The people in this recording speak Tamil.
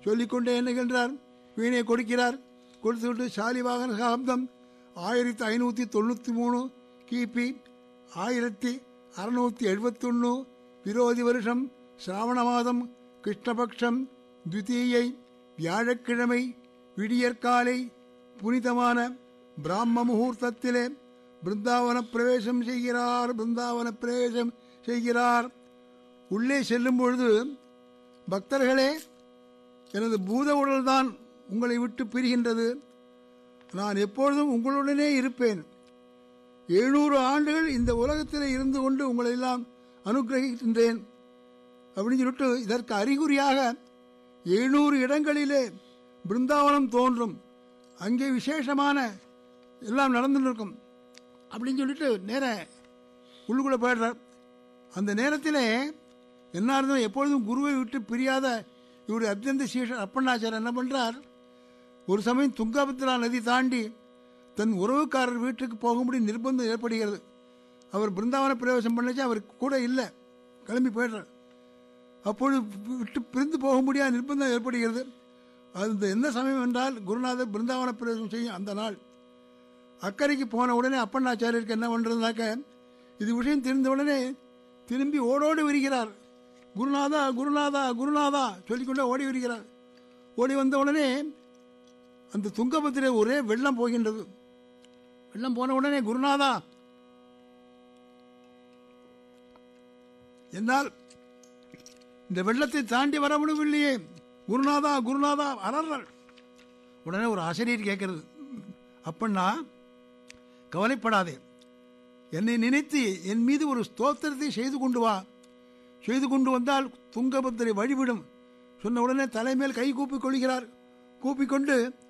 சொல்லிக்கொண்டே என்னகின்றார் வீணை கொடுக்கிறார் கொடுத்துவிட்டு சாலிவாகன சகாப்தம் ஆயிரத்தி ஐநூற்றி தொண்ணூற்றி மூணு கிபி ஆயிரத்தி அறுநூற்றி எழுபத்தொன்று விரோதி வருஷம் சிராவண மாதம் கிருஷ்ணபக்ஷம் துவிதீயை வியாழக்கிழமை விடியற்காலை புனிதமான பிராம முகூர்த்தத்திலே பிருந்தாவன பிரவேசம் செய்கிறார் பிருந்தாவன பிரவேசம் செய்கிறார் உள்ளே செல்லும் பொழுது பக்தர்களே எனது பூத உடல்தான் உங்களை விட்டு பிரிகின்றது நான் எப்பொழுதும் உங்களுடனே இருப்பேன் எழுநூறு ஆண்டுகள் இந்த உலகத்தில் இருந்து கொண்டு உங்களை எல்லாம் அனுகிரகிக்கின்றேன் அப்படின்னு சொல்லிட்டு இதற்கு அறிகுறியாக எழுநூறு இடங்களிலே பிருந்தாவனம் தோன்றும் அங்கே விசேஷமான எல்லாம் நடந்துட்டு இருக்கும் அப்படின்னு சொல்லிட்டு நேர உள்ளுக்குள்ளே போயிடுறார் அந்த நேரத்தில் என்ன இருந்தாலும் எப்பொழுதும் குருவை விட்டு பிரியாத இவருடைய அத்தியந்த சீஷர் அப்பண்ணாச்சார் என்ன பண்ணுறார் ஒரு சமயம் துங்கபத்ரா நதி தாண்டி தன் உறவுக்காரர் வீட்டுக்கு போகும்படி நிர்பந்தம் ஏற்படுகிறது அவர் பிருந்தாவன பிரவேசம் பண்ணச்சு அவர் கூட இல்லை கிளம்பி போயிடுறார் அப்பொழுது விட்டு பிரிந்து போக முடியாத நிர்பந்தம் ஏற்படுகிறது அது எந்த சமயம் என்றால் குருநாதர் பிருந்தாவன பிரவேசம் செய்யும் அந்த நாள் அக்கறைக்கு போன உடனே அப்பண்ணாச்சாரியருக்கு என்ன பண்ணுறதுனாக்க இது விஷயம் தெரிந்த உடனே திரும்பி ஓடோடி வருகிறார் குருநாதா குருநாதா குருநாதா சொல்லிக்கொண்டே ஓடி வருகிறார் ஓடி வந்த உடனே அந்த துங்கபத்திலே ஒரே வெள்ளம் போகின்றது வெள்ளம் போன உடனே குருநாதா என்னால் இந்த வெள்ளத்தை தாண்டி வர முடியவில்லையே குருநாதா குருநாதா அலறாள் உடனே ஒரு ஆசிரியர் கேட்கிறது அப்பண்ணா கவலைப்படாதே என்னை நினைத்து என் மீது ஒரு ஸ்தோத்திரத்தை செய்து கொண்டு வா செய்து கொண்டு வந்தால் துங்கபத்திரை வழிவிடும் சொன்ன உடனே தலைமேல் கை கூப்பிக் கொள்கிறார் கூப்பிக்கொண்டு